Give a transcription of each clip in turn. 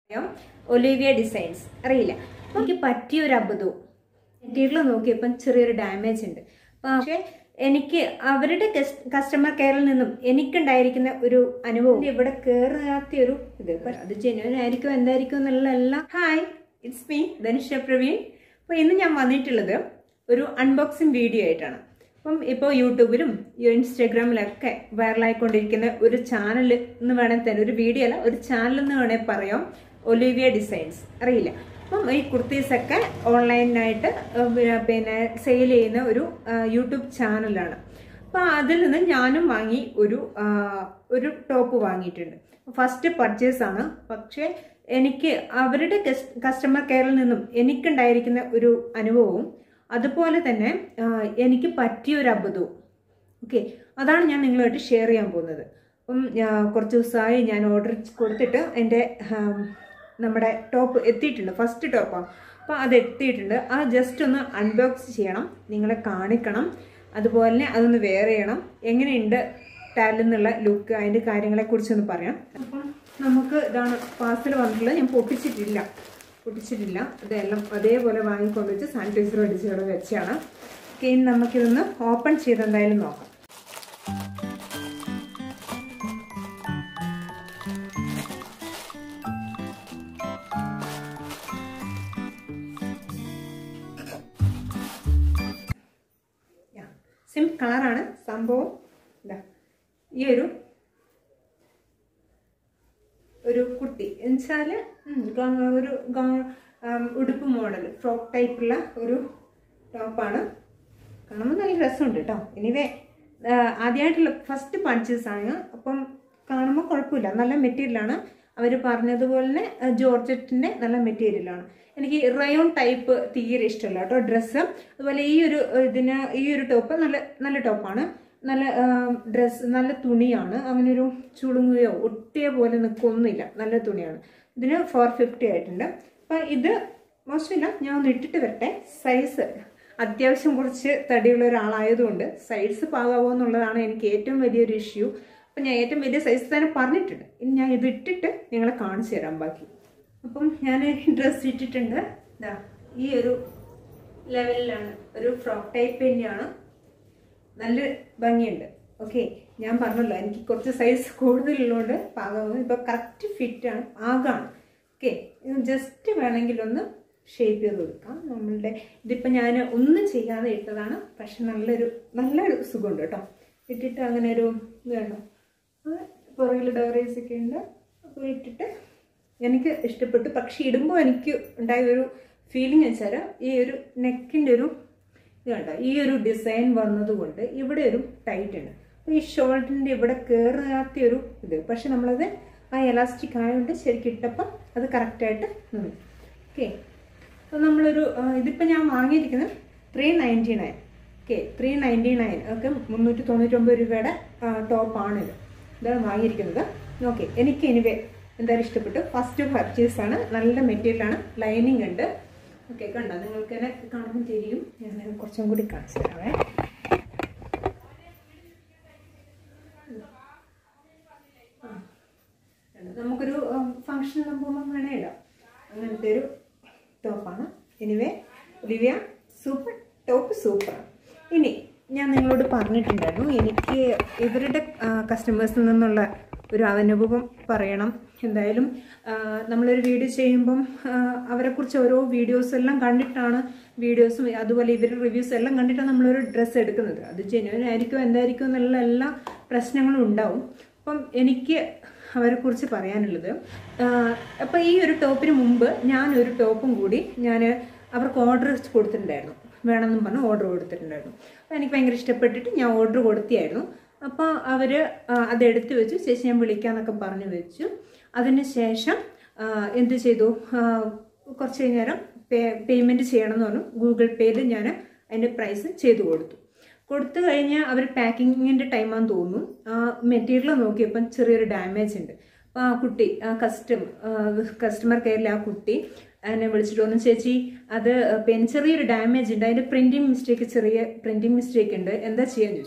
അറിയാം Olivia designs അറിയില്ല അപ്പൊ എനിക്ക് പറ്റിയ ഒരു അബദ്ധവും മെറ്റീരിയൽ നോക്കിയപ്പം ചെറിയൊരു ഡാമേജ് ഉണ്ട് പക്ഷേ എനിക്ക് അവരുടെ കസ്റ്റമർ കെയറിൽ നിന്നും എനിക്കുണ്ടായിരിക്കുന്ന ഒരു അനുഭവം ഇവിടെ കയറാത്ത ഒരു ഇത് പക്ഷെ അത് ജെന്യൂൻ ആയിരിക്കും എന്തായിരിക്കും എന്നുള്ള എല്ലാം hi it's me Dhanusha Praveen അപ്പോൾ ഇന്ന് ഞാൻ വന്നിട്ടുള്ളത് ഒരു അൺബോക്സിങ് വീഡിയോ ആയിട്ടാണ് അപ്പം ഇപ്പോൾ യൂട്യൂബിലും ഇൻസ്റ്റാഗ്രാമിലൊക്കെ വൈറലായിക്കൊണ്ടിരിക്കുന്ന ഒരു ചാനൽ എന്ന് വേണമെങ്കിൽ തന്നെ ഒരു വീഡിയോ അല്ല ഒരു ചാനൽ എന്ന് വേണമെങ്കിൽ പറയാം ഒലിവിയ ഡിസൈൻസ് അറിയില്ല അപ്പം ഈ കുർത്തീസൊക്കെ ഓൺലൈനായിട്ട് പിന്നെ സെയിൽ ചെയ്യുന്ന ഒരു യൂട്യൂബ് ചാനലാണ് അപ്പോൾ അതിൽ നിന്ന് ഞാനും വാങ്ങി ഒരു ഒരു ടോപ്പ് വാങ്ങിയിട്ടുണ്ട് ഫസ്റ്റ് പർച്ചേസ് ആണ് പക്ഷേ എനിക്ക് അവരുടെ കസ്റ്റമർ കെയറിൽ നിന്നും എനിക്കുണ്ടായിരിക്കുന്ന ഒരു അനുഭവവും അതുപോലെ തന്നെ എനിക്ക് പറ്റിയ ഒരു അബദ്ധവും ഓക്കെ അതാണ് ഞാൻ നിങ്ങളുമായിട്ട് ഷെയർ ചെയ്യാൻ പോകുന്നത് അപ്പം കുറച്ച് ദിവസമായി ഞാൻ ഓർഡർ കൊടുത്തിട്ട് എൻ്റെ നമ്മുടെ ടോപ്പ് എത്തിയിട്ടുണ്ട് ഫസ്റ്റ് ടോപ്പാണ് അപ്പോൾ അത് എത്തിയിട്ടുണ്ട് ആ ജസ്റ്റ് ഒന്ന് അൺബോക്സ് ചെയ്യണം നിങ്ങളെ കാണിക്കണം അതുപോലെ തന്നെ അതൊന്ന് വെയർ ചെയ്യണം എങ്ങനെയുണ്ട് ടാലിൽ നിന്നുള്ള ലുക്ക് അതിൻ്റെ കാര്യങ്ങളെക്കുറിച്ചൊന്ന് പറയാം അപ്പം നമുക്ക് ഇതാണ് പാർസൽ വന്നിട്ടുള്ളത് ഞാൻ പൊട്ടിച്ചിട്ടില്ല പൊട്ടിച്ചിട്ടില്ല ഇതെല്ലാം അതേപോലെ വാങ്ങിക്കൊണ്ട് വെച്ച് സാനിറ്റൈസർ അടിച്ച് ഇവിടെ വെച്ചാണ് ഓക്കെ ഇനി നമുക്കിതൊന്ന് ഓപ്പൺ ചെയ്ത് എന്തായാലും നോക്കാം സിം കളറാണ് സംഭവം ഇതാ ഈ ഒരു ഒരു കുട്ടി എന്നുവെച്ചാൽ ഒരു ഉടുപ്പ് മോഡൽ ഫ്രോക്ക് ടൈപ്പുള്ള ഒരു ടോപ്പാണ് കാണുമ്പോൾ നല്ല രസമുണ്ട് കേട്ടോ എനിവേ ആദ്യമായിട്ടുള്ള ഫസ്റ്റ് പർച്ചേസ് ആണ് അപ്പം കാണുമ്പോൾ കുഴപ്പമില്ല നല്ല മെറ്റീരിയലാണ് അവർ പറഞ്ഞതുപോലെ തന്നെ ജോർജറ്റിൻ്റെ നല്ല മെറ്റീരിയലാണ് എനിക്ക് റയോൺ ടൈപ്പ് തീരെ ഇഷ്ടമല്ല കേട്ടോ ഡ്രസ്സ് അതുപോലെ ഈ ഒരു ഇതിന് ഈ ഒരു ടോപ്പ് നല്ല നല്ല ടോപ്പാണ് നല്ല ഡ്രസ്സ് നല്ല തുണിയാണ് അങ്ങനെ ഒരു ചുളുങ്ങുകയോ ഒട്ടിയ പോലെ നിൽക്കൊന്നുമില്ല നല്ല തുണിയാണ് ഇതിന് ഫോർ ഫിഫ്റ്റി ആയിട്ടുണ്ട് അപ്പം ഇത് മോശമില്ല ഞാൻ ഒന്ന് ഇട്ടിട്ട് വരട്ടെ സൈസ് അത്യാവശ്യം കുറച്ച് തടിയുള്ള ഒരാളായതുകൊണ്ട് സൈസ് പാകാവോ എന്നുള്ളതാണ് എനിക്ക് ഏറ്റവും വലിയൊരു ഇഷ്യൂ അപ്പം ഞാൻ ഏറ്റവും വലിയ സൈസ് തന്നെ പറഞ്ഞിട്ടുണ്ട് ഇനി ഞാൻ ഇത് ഇട്ടിട്ട് നിങ്ങളെ കാണിച്ചു തരാം ബാക്കി അപ്പം ഞാൻ ഡ്രസ്സ് ഇട്ടിട്ടുണ്ട് ഇതാ ഈ ഒരു ലെവലിലാണ് ഒരു ഫ്രോക്ക് ടൈപ്പ് തന്നെയാണ് നല്ല ഭംഗിയുണ്ട് ഓക്കെ ഞാൻ പറഞ്ഞല്ലോ എനിക്ക് കുറച്ച് സൈസ് കൂടുതലുള്ളതുകൊണ്ട് പാകാവും ഇപ്പോൾ കറക്റ്റ് ഫിറ്റാണ് ആകാണ് ഓക്കെ ജസ്റ്റ് വേണമെങ്കിൽ ഒന്ന് ഷേപ്പ് ചെയ്ത് കൊടുക്കാം നമ്മളുടെ ഇതിപ്പോൾ ഞാൻ ഒന്നും ചെയ്യാതെ ഇട്ടതാണ് പക്ഷെ നല്ലൊരു നല്ലൊരു സുഖമുണ്ട് കേട്ടോ ഇട്ടിട്ട് അങ്ങനെ ഒരു ഇത് വേണം പുറകിൽ ഡോറീസ് ഒക്കെ ഉണ്ട് അപ്പോൾ ഇട്ടിട്ട് എനിക്ക് ഇഷ്ടപ്പെട്ടു പക്ഷെ ഇടുമ്പോൾ എനിക്ക് ഉണ്ടായ ഒരു ഫീലിംഗ് വെച്ചാൽ ഈ ഒരു നെക്കിൻ്റെ ഒരു ഇത് കണ്ടോ ഈ ഒരു ഡിസൈൻ വന്നതുകൊണ്ട് ഇവിടെ ഒരു ടൈറ്റ് ഉണ്ട് അപ്പോൾ ഈ ഷോൾഡറിൻ്റെ ഇവിടെ കയറാത്ത ഒരു ഇത് പക്ഷെ നമ്മളത് ആ എലാസ്റ്റിക് ആയതുകൊണ്ട് ശരിക്കും ഇട്ടപ്പം അത് കറക്റ്റായിട്ട് നിന്നു ഓക്കെ അപ്പോൾ നമ്മളൊരു ഇതിപ്പോൾ ഞാൻ വാങ്ങിയിരിക്കുന്നത് three ninety nine okay three ninety nine ഒക്കെ മുന്നൂറ്റി തൊണ്ണൂറ്റൊമ്പത് രൂപയുടെ ടോപ്പാണിത് ഇതാണ് വാങ്ങിയിരിക്കുന്നത് ഓക്കെ എനിക്ക് എനിവേ എന്തായാലും ഇഷ്ടപ്പെട്ടു ഫസ്റ്റ് പർച്ചേസാണ് നല്ല മെറ്റീരിയലാണ് ലൈനിങ് ഉണ്ട് ഓക്കെ കണ്ടോ നിങ്ങൾക്ക് തന്നെ കാണുമ്പോൾ തിരിയും ഞാൻ കുറച്ചും കൂടി കാണിച്ചു തരാവേ നമുക്കൊരു ഫങ്ഷൻ പോകുമ്പോൾ വേണേ ഇടാം അങ്ങനത്തെ ഒരു ടോപ്പാണ് എനിവേ ഒലിവിയ സൂപ്പർ ടോപ്പ് സൂപ്പറാണ് ഇനി ഞാൻ നിങ്ങളോട് പറഞ്ഞിട്ടുണ്ടായിരുന്നു എനിക്ക് ഇവരുടെ കസ്റ്റമേഴ്സിൽ നിന്നുള്ള ഒരു അനുഭവം പറയണം എന്തായാലും നമ്മളൊരു വീഡിയോ ചെയ്യുമ്പം അവരെക്കുറിച്ച് ഓരോ വീഡിയോസ് എല്ലാം കണ്ടിട്ടാണ് വീഡിയോസും അതുപോലെ ഇവരുടെ റിവ്യൂസ് എല്ലാം കണ്ടിട്ടാണ് നമ്മളൊരു ഡ്രസ്സ് എടുക്കുന്നത് അത് ജെന്യൂൻ ആയിരിക്കും എന്തായിരിക്കും എന്നുള്ള എല്ലാ പ്രശ്നങ്ങളും ഉണ്ടാവും അപ്പം എനിക്ക് അവരെക്കുറിച്ച് പറയാനുള്ളത് അപ്പം ഈ ഒരു ടോപ്പിന് മുമ്പ് ഞാൻ ഒരു ടോപ്പും കൂടി ഞാൻ അവർക്ക് ഓർഡർ കൊടുത്തിട്ടുണ്ടായിരുന്നു വേണമെന്നും പറഞ്ഞ് ഓർഡർ കൊടുത്തിട്ടുണ്ടായിരുന്നു അപ്പോൾ എനിക്ക് ഭയങ്കര ഇഷ്ടപ്പെട്ടിട്ട് ഞാൻ ഓർഡർ കൊടുത്തിയായിരുന്നു അപ്പോൾ അവർ അതെടുത്ത് വെച്ചു ചേച്ചി ഞാൻ വിളിക്കാമെന്നൊക്കെ പറഞ്ഞു വെച്ചു അതിന് ശേഷം എന്ത് ചെയ്തു കുറച്ച് നേരം പേ പേയ്മെൻറ്റ് ചെയ്യണമെന്ന് പറഞ്ഞു ഗൂഗിൾ പേയിൽ ഞാൻ അതിൻ്റെ പ്രൈസ് ചെയ്തു കൊടുത്തു കൊടുത്തു കഴിഞ്ഞാൽ അവർ പാക്കിങ്ങിൻ്റെ ടൈമാണെന്ന് തോന്നുന്നു ആ മെറ്റീരിയൽ നോക്കിയപ്പം ചെറിയൊരു ഡാമേജ് ഉണ്ട് അപ്പോൾ ആ കുട്ടി ആ കസ്റ്റമർ കസ്റ്റമർ കെയറിൽ ആ കുട്ടി എന്നെ വിളിച്ചിട്ട് വന്നു ചേച്ചി അത് പിന്നെ ചെറിയൊരു ഡാമേജ് ഉണ്ട് അതിൻ്റെ പ്രിൻറ്റിങ് മിസ്റ്റേക്ക് ചെറിയ പ്രിൻറ്റിങ് മിസ്റ്റേക്ക് ഉണ്ട് എന്താ ചെയ്യാന്ന് ചോദിച്ചു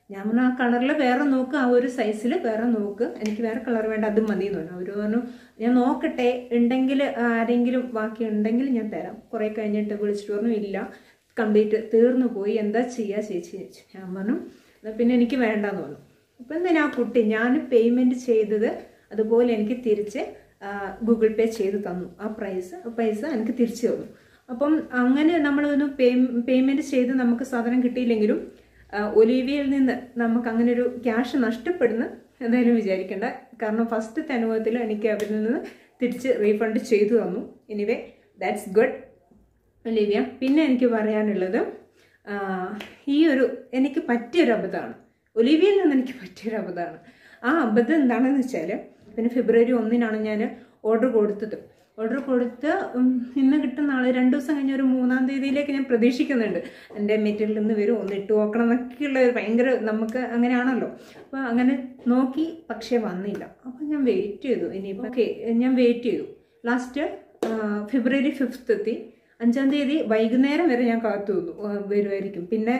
ഞാൻ പറഞ്ഞു ആ കളറിൽ വേറെ നോക്ക് ആ ഒരു സൈസിൽ വേറെ നോക്ക് എനിക്ക് വേറെ കളർ വേണ്ട അത് മതി എന്ന് പറഞ്ഞു അവർ പറഞ്ഞു ഞാൻ നോക്കട്ടെ ഉണ്ടെങ്കിൽ ആരെങ്കിലും ബാക്കി ഉണ്ടെങ്കിൽ ഞാൻ തരാം കുറേ കഴിഞ്ഞിട്ട് വിളിച്ചിട്ട് പറഞ്ഞു ഇല്ല കംപ്ലീറ്റ് തീർന്നു പോയി എന്താ ചെയ്യുക ചേച്ചി ചോദിച്ചു ഞാൻ പറഞ്ഞു "എന്നാ പിന്നെ എനിക്ക് വേണ്ടെന്ന് പറഞ്ഞു അപ്പം എന്തിനാ ആ കുട്ടി ഞാൻ പേയ്മെൻറ്റ് ചെയ്തത് അതുപോലെ എനിക്ക് തിരിച്ച് ഗൂഗിൾ പേ ചെയ്ത് തന്നു ആ പ്രൈസ് പൈസ എനിക്ക് തിരിച്ചു തന്നു അപ്പം അങ്ങനെ നമ്മളൊന്ന് പേ പേയ്മെൻറ്റ് ചെയ്ത് നമുക്ക് സാധനം കിട്ടിയില്ലെങ്കിലും ആ, ഒലീവിയയിൽ നിന്ന് നമുക്ക് അങ്ങനെ ഒരു ക്യാഷ് നഷ്ടപ്പെടുന്ന എന്തായാലും വിചാരിക്കേണ്ട കാരണം ഫസ്റ്റത്തെ അനുഭവത്തിൽ എനിക്ക് അവരിൽ നിന്ന് തിരിച്ച് റീഫണ്ട് ചെയ്തു തന്നു എനിവേ ദാറ്റ്സ് ഗുഡ് ഒലീവിയ പിന്നെ എനിക്ക് പറയാനുള്ളത് ആ, ഈ ഒരു എനിക്ക് പറ്റിയൊരു അബദ്ധമാണ് ഒലീവിയയിൽ നിന്ന് എനിക്ക് പറ്റിയൊരു അബദ്ധമാണ് ആ അബദ്ധം എന്താണെന്ന് വെച്ചാൽ പിന്നെ ഫെബ്രുവരി ഒന്നിനാണ് ഞാൻ ഓർഡർ കൊടുത്തത് ഓർഡർ കൊടുത്ത് ഉം, ഇന്ന് കിട്ടുന്ന ആൾ രണ്ട് ദിവസം കഴിഞ്ഞ ഒരു മൂന്നാം തീയതിയിലേക്ക് ഞാൻ പ്രതീക്ഷിക്കുന്നുണ്ട് എൻ്റെ മെറ്റീരിയൽ ഇന്ന് വരും ഒന്ന് ഇട്ട് നോക്കണം എന്നൊക്കെയുള്ള ഒരു ഭയങ്കര നമുക്ക് അങ്ങനെയാണല്ലോ അപ്പോൾ അങ്ങനെ നോക്കി പക്ഷേ വന്നില്ല അപ്പോൾ ഞാൻ വെയിറ്റ് ചെയ്തു ഇനിയിപ്പോൾ ഓക്കെ ഞാൻ വെയിറ്റ് ചെയ്തു ലാസ്റ്റ് ഫെബ്രുവരി ഫിഫ്ത്ത് എത്തി അഞ്ചാം തീയതി വൈകുന്നേരം വരെ ഞാൻ കാത്തു നിന്നു ആ, വരുമായിരിക്കും പിന്നെ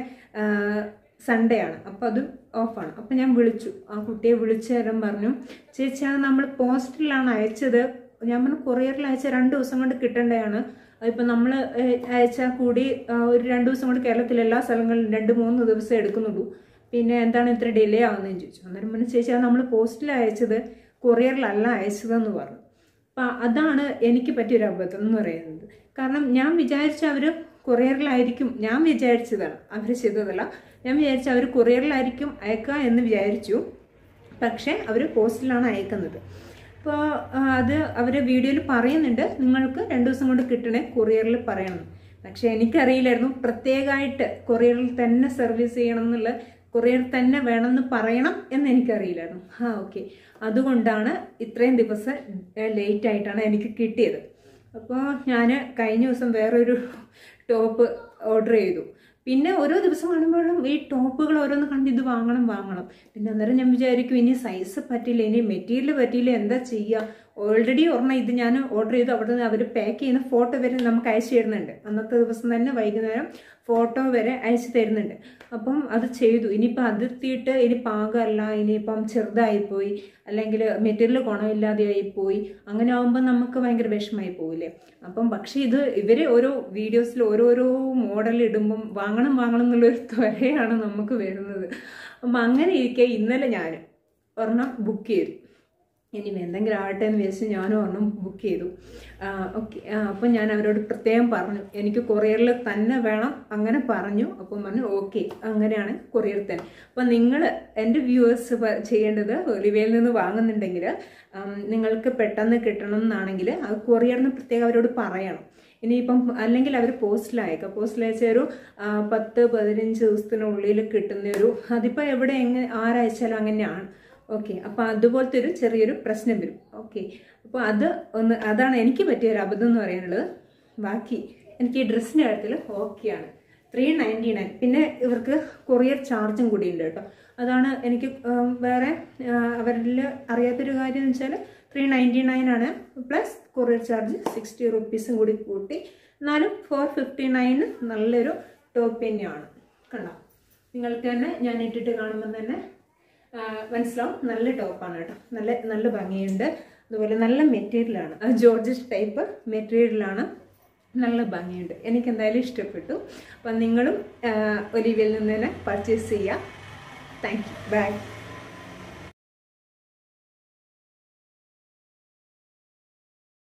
സൺഡേ ആണ് അപ്പോൾ അത് ഓഫാണ് അപ്പോൾ ഞാൻ വിളിച്ചു ആ കുട്ടിയെ വിളിച്ചു തരാൻ പറഞ്ഞു ചേച്ചി അത് നമ്മൾ പോസ്റ്റിലാണ് അയച്ചത് ഞാൻ പറഞ്ഞു കൊറിയറിൽ അയച്ച രണ്ട് ദിവസം കൊണ്ട് കിട്ടേണ്ടതാണ് ഇപ്പം നമ്മൾ അയച്ചാൽ കൂടി ആ, ഒരു രണ്ട് ദിവസം കൊണ്ട് കേരളത്തിലെ എല്ലാ സ്ഥലങ്ങളിലും രണ്ട് മൂന്ന് ദിവസം എടുക്കുന്നുള്ളൂ പിന്നെ എന്താണ് ഇത്ര ഡിലേ ആവുന്നതെന്ന് ചോദിച്ചു അന്നേരം പറഞ്ഞു ചേച്ചി അത് നമ്മൾ പോസ്റ്റിൽ അയച്ചത് കൊറിയറിലല്ല അയച്ചതെന്ന് പറഞ്ഞു അപ്പം അതാണ് എനിക്ക് പറ്റിയൊരു അബദ്ധം എന്ന് പറയുന്നത് കാരണം ഞാൻ വിചാരിച്ച അവർ കൊറിയറിലായിരിക്കും ഞാൻ വിചാരിച്ചതാണ് അവർ ചെയ്തതല്ല ഞാൻ വിചാരിച്ച അവർ കൊറിയറിലായിരിക്കും അയക്കുക എന്ന് വിചാരിച്ചു പക്ഷേ അവർ പോസ്റ്റിലാണ് അയക്കുന്നത് അപ്പോൾ അത് അവർ വീഡിയോയിൽ പറയുന്നുണ്ട് നിങ്ങൾക്ക് രണ്ട് ദിവസം കൊണ്ട് കിട്ടണേ കൊറിയറിൽ പറയണം പക്ഷേ എനിക്കറിയില്ലായിരുന്നു പ്രത്യേകമായിട്ട് കൊറിയറിൽ തന്നെ സർവീസ് ചെയ്യണം എന്നുള്ള കൊറിയർ തന്നെ വേണമെന്ന് പറയണം എന്ന് എനിക്കറിയില്ലായിരുന്നു ആ ഓക്കെ അതുകൊണ്ടാണ് ഇത്രയും ദിവസം ലേറ്റ് ആയിട്ടാണ് എനിക്ക് കിട്ടിയത് അപ്പോൾ ഞാൻ കഴിഞ്ഞ ദിവസം വേറൊരു ടോപ്പ് ഓർഡർ ചെയ്തു പിന്നെ ഓരോ ദിവസം കാണുമ്പോഴും ഈ ടോപ്പുകൾ ഓരോന്ന് കണ്ട് ഇത് വാങ്ങണം വാങ്ങണം പിന്നെ അന്നേരം ഞാൻ വിചാരിക്കും ഇനി സൈസ് പറ്റില്ല ഇനി മെറ്റീരിയൽ പറ്റിയില്ല എന്താ ചെയ്യുക ഓൾറെഡി ഒരെണ്ണം ഇത് ഞാൻ ഓർഡർ ചെയ്തു അവിടെ നിന്ന് അവർ പാക്ക് ചെയ്യുന്ന ഫോട്ടോ വരെ നമുക്ക് അയച്ചു തരുന്നുണ്ട് അന്നത്തെ ദിവസം തന്നെ വൈകുന്നേരം ഫോട്ടോ വരെ അയച്ചു തരുന്നുണ്ട് അപ്പം അത് ചെയ്തു ഇനിയിപ്പോൾ അതിർത്തിയിട്ട് ഇനി പാകമല്ല ഇനിയിപ്പം ചെറുതായിപ്പോയി അല്ലെങ്കിൽ മെറ്റീരിയൽ ഗുണമില്ലാതെ ആയിപ്പോയി അങ്ങനെ ആകുമ്പോൾ നമുക്ക് ഭയങ്കര വിഷമമായി പോവില്ലേ അപ്പം പക്ഷേ ഇത് ഇവർ ഓരോ വീഡിയോസിൽ ഓരോരോ മോഡൽ ഇടുമ്പം വാങ്ങണം വാങ്ങണം എന്നുള്ളൊരു ത്വരയാണ് നമുക്ക് വരുന്നത് അപ്പം അങ്ങനെ ഇരിക്കെ ഇന്നലെ ഞാൻ ഒരെണ്ണം ബുക്ക് ചെയ്തു ഇനി എന്തെങ്കിലും ആവട്ടെ എന്ന് വിചാരിച്ച് ഞാനും ഒരെണ്ണം ബുക്ക് ചെയ്തു ഓക്കെ അപ്പം ഞാൻ അവരോട് പ്രത്യേകം പറഞ്ഞു എനിക്ക് കൊറിയറിൽ തന്നെ വേണം അങ്ങനെ പറഞ്ഞു അപ്പം പറഞ്ഞു ഓക്കെ അങ്ങനെയാണ് കൊറിയർ തന്നെ അപ്പം നിങ്ങൾ എൻ്റെ വ്യൂവേഴ്സ് ചെയ്യേണ്ടത് ഒലിവയിൽ നിന്ന് വാങ്ങുന്നുണ്ടെങ്കിൽ ഉം, നിങ്ങൾക്ക് പെട്ടെന്ന് കിട്ടണം എന്നാണെങ്കിൽ അത് കൊറിയറിന് പ്രത്യേകം അവരോട് പറയണം ഇനിയിപ്പം അല്ലെങ്കിൽ അവർ പോസ്റ്റിൽ അയക്കാം പോസ്റ്റിൽ അയച്ച ഒരു ആ, പത്ത് പതിനഞ്ച് ദിവസത്തിനുള്ളിൽ കിട്ടുന്ന ഒരു അതിപ്പോൾ എവിടെ എങ്ങനെ ആരയച്ചാലും അങ്ങനെയാണ് ഓക്കെ അപ്പോൾ അതുപോലത്തെ ഒരു ചെറിയൊരു പ്രശ്നം വരും ഓക്കെ അപ്പോൾ അത് ഒന്ന് അതാണ് എനിക്ക് പറ്റിയ ഒരു അബദ്ധം എന്ന് പറയാനുള്ളത് ബാക്കി എനിക്ക് ഈ ഡ്രസ്സിൻ്റെ കാര്യത്തിൽ ഓക്കെയാണ് ത്രീ നയൻറ്റി നയൻ പിന്നെ ഇവർക്ക് കൊറിയർ ചാർജും കൂടി ഉണ്ട് കേട്ടോ അതാണ് എനിക്ക് ഉം, വേറെ അവരിൽ അറിയാത്തൊരു കാര്യം എന്ന് വെച്ചാൽ ത്രീ നയൻറ്റി നയൻ ആണ് പ്ലസ് കൊറിയർ ചാർജ് സിക്സ്റ്റി റുപ്പീസും കൂടി കൂട്ടി എന്നാലും ഫോർ ഫിഫ്റ്റി നയൻ നല്ലൊരു ടോപ്പ് തന്നെയാണ് കണ്ടോ നിങ്ങൾക്ക് തന്നെ ഞാൻ ഇട്ടിട്ട് കാണുമ്പോൾ തന്നെ ആ, മനസ്സിലാവും നല്ല ടോപ്പാണ് കേട്ടോ നല്ല നല്ല ഭംഗിയുണ്ട് അതുപോലെ നല്ല മെറ്റീരിയലാണ് ജോർജ് ടൈപ്പ് മെറ്റീരിയലാണ് നല്ല ഭംഗിയുണ്ട് എനിക്ക് എന്തായാലും ഇഷ്ടപ്പെട്ടു അപ്പം നിങ്ങളും ഒലിവിയിൽ നിന്ന് തന്നെ പർച്ചേസ് ചെയ്യുക താങ്ക് യു ബൈ